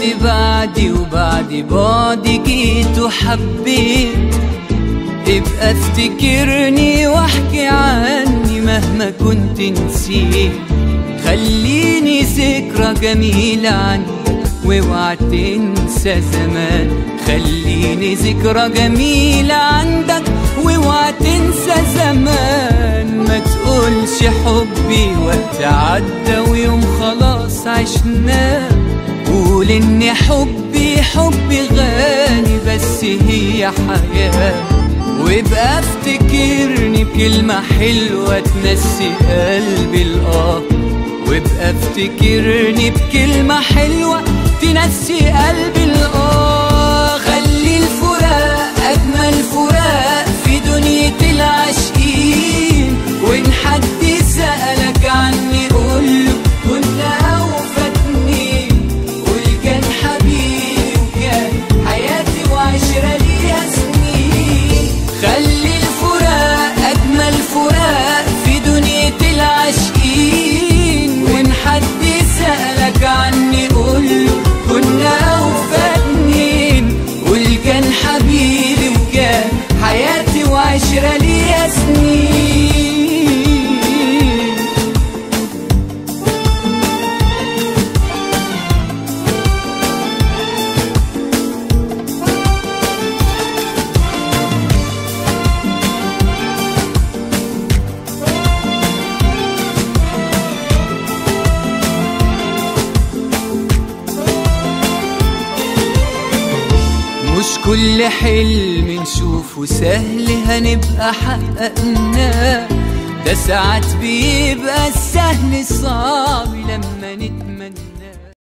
بعد بعدي وبعد بعدي جيت وحبيت ابقى افتكرني واحكي عني مهما كنت نسيت خليني ذكرى جميلة عنك واوعى تنسى زمان خليني ذكرى جميلة عندك واوعى تنسى زمان ما تقولش حبي وقت عدى ويوم خلاص عشناه قول ان حبي حبي غالي بس هي حياه وابقى افتكرني بكلمة حلوة تنسي قلبي الآه وابقى افتكرني بكلمة حلوة تنسي قلبي الآه خلي الفراق أجمل فراق في دنيا العاشقين وإن حد سألك عني قوله كنا أوفى اتنين قول كان حبيبي وكان حياتي وعشرة ليها سنين خلي الفراق أجمل فراق في دنيا العاشقين وإن حد سألك عني قوله كنا أوفى اتنين قول كان حبيبي وكان حياتي وعشرة ليها سنين مش كل حلم نشوفه سهل هنبقى حققناه ده ساعات بيبقى السهل صعب لما نتمنى